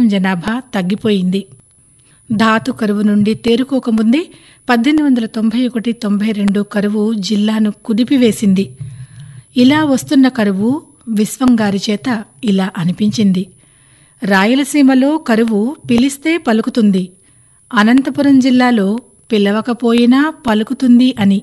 జనాభా తగ్గిపోయింది ధాతు కరువు నుండి తేరుకోకముందే పద్దెనిమిది వందల తొంభై ఒకటి తొంభై రెండు కరువు జిల్లాను కుదిపివేసింది ఇలా వస్తున్న కరువు విశ్వంగారి చేత ఇలా అనిపించింది రాయలసీమలో కరువు పిలిస్తే పలుకుతుంది అనంతపురం జిల్లాలో పిలవకపోయినా పలుకుతుంది అని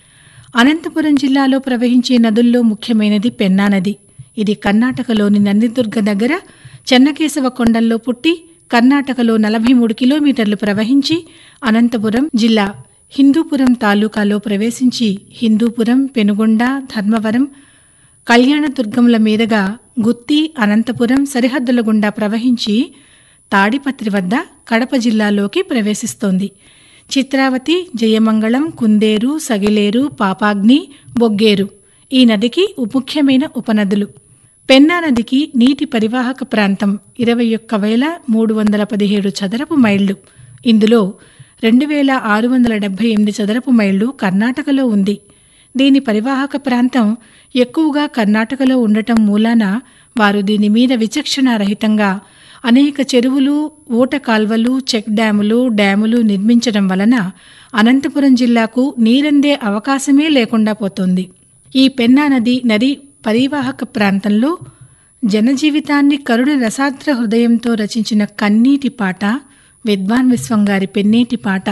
అనంతపురం జిల్లాలో ప్రవహించే నదుల్లో ముఖ్యమైనది పెన్నా నది ఇది కర్ణాటకలోని నందిదుర్గ దగ్గర చెన్నకేశవ కొండల్లో పుట్టి కర్ణాటకలో నలభై మూడు కిలోమీటర్లు ప్రవహించి అనంతపురం జిల్లా హిందూపురం తాలూకాలో ప్రవేశించి హిందూపురం పెనుగొండ ధర్మవరం కళ్యాణదుర్గంల మీదుగా గుత్తి అనంతపురం సరిహద్దుల గుండా ప్రవహించి తాడిపత్రి వద్ద కడప జిల్లాలోకి ప్రవేశిస్తోంది చిత్రావతి జయమంగళం కుందేరు సగిలేరు పాపాగ్ని బొగ్గేరు ఈ నదికి ముఖ్యమైన ఉపనదులు పెన్నా నదికి నీటి పరివాహక ప్రాంతం ఇరవై ఒక్క వేల మూడు వందల పదిహేడు చదరపు మైళ్లు ఇందులో రెండు వేల ఆరు వందల డెబ్బై ఎనిమిది చదరపు మైళ్లు కర్ణాటకలో ఉంది దీని పరివాహక ప్రాంతం ఎక్కువగా కర్ణాటకలో ఉండటం మూలాన వారు దీని మీద విచక్షణారహితంగా అనేక చెరువులు ఊట కాల్వలు చెక్ డ్యాములు డ్యాములు నిర్మించడం వలన అనంతపురం జిల్లాకు నీరందే అవకాశమే లేకుండా పోతోంది ఈ పెన్నా నది నది పరివాహక ప్రాంతంలో జనజీవితాన్ని కరుణ రసాద్ర హృదయంతో రచించిన కన్నీటి పాట విద్వాన్ విశ్వంగారి పెన్నీటి పాట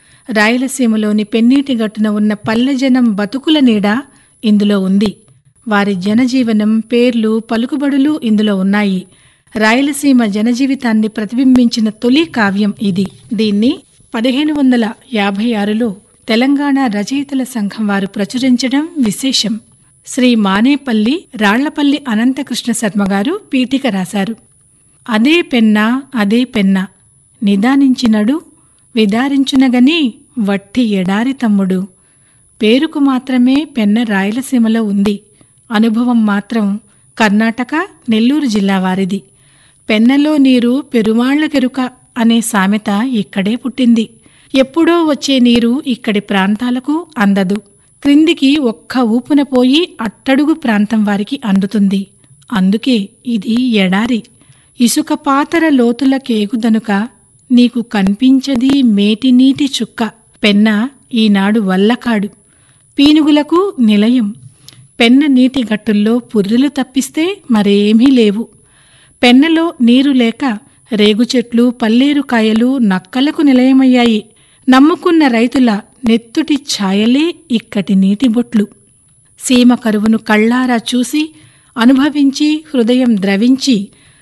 రాయలసీమలోని పెన్నీటి గట్టున ఉన్న పల్లెజనం బతుకుల నీడ ఇందులో ఉంది వారి జనజీవనం పేర్లు పలుకుబడులు ఇందులో ఉన్నాయి రాయలసీమ జనజీవితాన్ని ప్రతిబింబించిన తొలి కావ్యం ఇది దీన్ని పదిహేను వందల యాభై ఆరులో తెలంగాణ రచయితల సంఘం వారు ప్రచురించడం విశేషం శ్రీ మానేపల్లి రాళ్లపల్లి అనంతకృష్ణ శర్మ గారు పీఠిక రాశారు అదే పెన్నా అదే పెన్నా నిదానించినడు విదారించునగని వట్టి ఎడారి తమ్ముడు పేరుకు మాత్రమే పెన్న రాయలసీమలో ఉంది అనుభవం మాత్రం కర్ణాటక నెల్లూరు జిల్లా వారిది పెన్నలో నీరు పెరుమాళ్లకెరుక అనే సామెత ఇక్కడే పుట్టింది ఎప్పుడో వచ్చే నీరు ఇక్కడి ప్రాంతాలకు అందదు క్రిందికి ఒక్క ఊపున పోయి అట్టడుగు ప్రాంతం వారికి అందుతుంది అందుకే ఇది ఎడారి ఇసుక పాతర లోతుల కేగుదనుక నీకు కనిపించది మేటినీటి చుక్క పెన్న ఈనాడు వల్లకాడు పీనుగులకు నిలయం పెన్న నీటి గట్టుల్లో పుర్రెలు తప్పిస్తే మరేమీ లేవు పెన్నలో నీరు లేక రేగు చెట్లు పల్లేరు కాయలు నక్కలకు నిలయమయ్యాయి నమ్ముకున్న రైతుల నెత్తుటి ఛాయలే ఇక్కటి నీటి బొట్లు సీమ కరువును కళ్ళారా చూసి అనుభవించి హృదయం ద్రవించి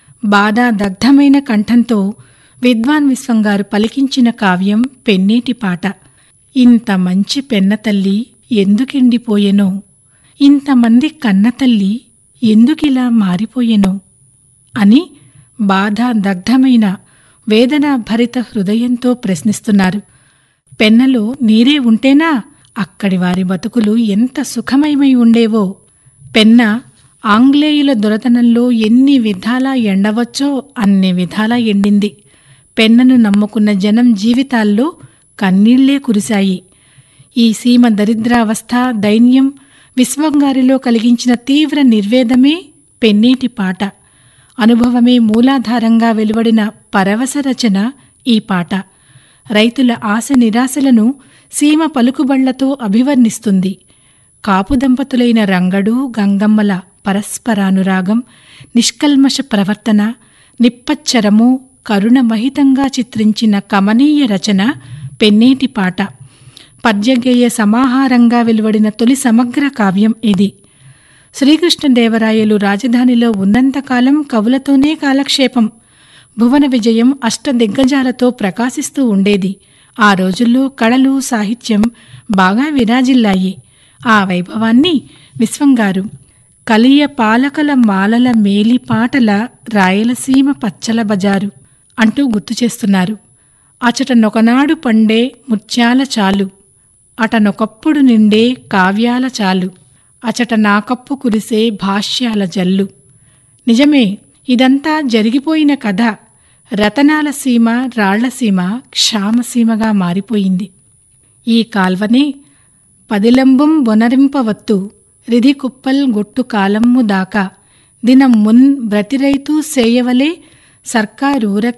బాధాదగ్ధమైన కంఠంతో విద్వాన్ విశ్వంగారు పలికించిన కావ్యం పెన్నీటి పాట ఇంత మంచి పెన్నతల్లి ఎందుకెండిపోయెనో ఇంతమంది కన్నతల్లి ఎందుకిలా మారిపోయెనో అని బాధాదగ్ధమైన వేదనాభరిత హృదయంతో ప్రశ్నిస్తున్నారు పెన్నలో నీరే ఉంటేనా అక్కడి వారి బతుకులు ఎంత సుఖమయమై ఉండేవో పెన్న ఆంగ్లేయుల దొరతనంలో ఎన్ని విధాలా ఎండవచ్చో అన్ని విధాలా ఎండింది పెన్నను నమ్ముకున్న జనం జీవితాల్లో కన్నీళ్లే కురిశాయి ఈ సీమ దరిద్రావస్థ దైన్యం విశ్వంగారిలో కలిగించిన తీవ్ర నిర్వేదమే పెన్నీటి పాట అనుభవమే మూలాధారంగా వెలువడిన పరవశ రచన ఈ పాట రైతుల ఆశ నిరాశలను సీమ పలుకుబళ్లతో అభివర్ణిస్తుంది కాపు దంపతులైన రంగడు గంగమ్మల పరస్పరానురాగం నిష్కల్మష ప్రవర్తన నిప్పచ్చరము కరుణమహితంగా చిత్రించిన కమనీయ రచన పెన్నేటి పాట పద్యగేయ సమాహారంగా వెలువడిన తొలి సమగ్ర కావ్యం ఇది శ్రీకృష్ణదేవరాయలు రాజధానిలో ఉన్నంతకాలం కవులతోనే కాలక్షేపం భువన విజయం అష్టదిగ్గజాలతో ప్రకాశిస్తూ ఉండేది ఆ రోజుల్లో కళలు సాహిత్యం బాగా విరాజిల్లాయి ఆ వైభవాన్ని విశ్వంగారు కలియ పాలకల మాలల మేలిపాటల రాయలసీమ పచ్చల బజారు అంటూ గుర్తు చేస్తున్నారు అచటనొకనాడు పండే ముత్యాల చాలు అటనొకప్పుడు నిండే కావ్యాల చాలు అచట నాకప్పు కురిసే భాష్యాల జల్లు నిజమే ఇదంతా జరిగిపోయిన కథ రతనాల సీమ రాళ్లసీమ క్షామసీమగా మారిపోయింది ఈ కాల్వనే పదిలంబం బొనరింపవత్తు రిధి కుప్పల్ గొట్టు కాలమ్ము దాకా దినం మున్ బ్రతిరైతూ సేయవలే సర్కారూరకే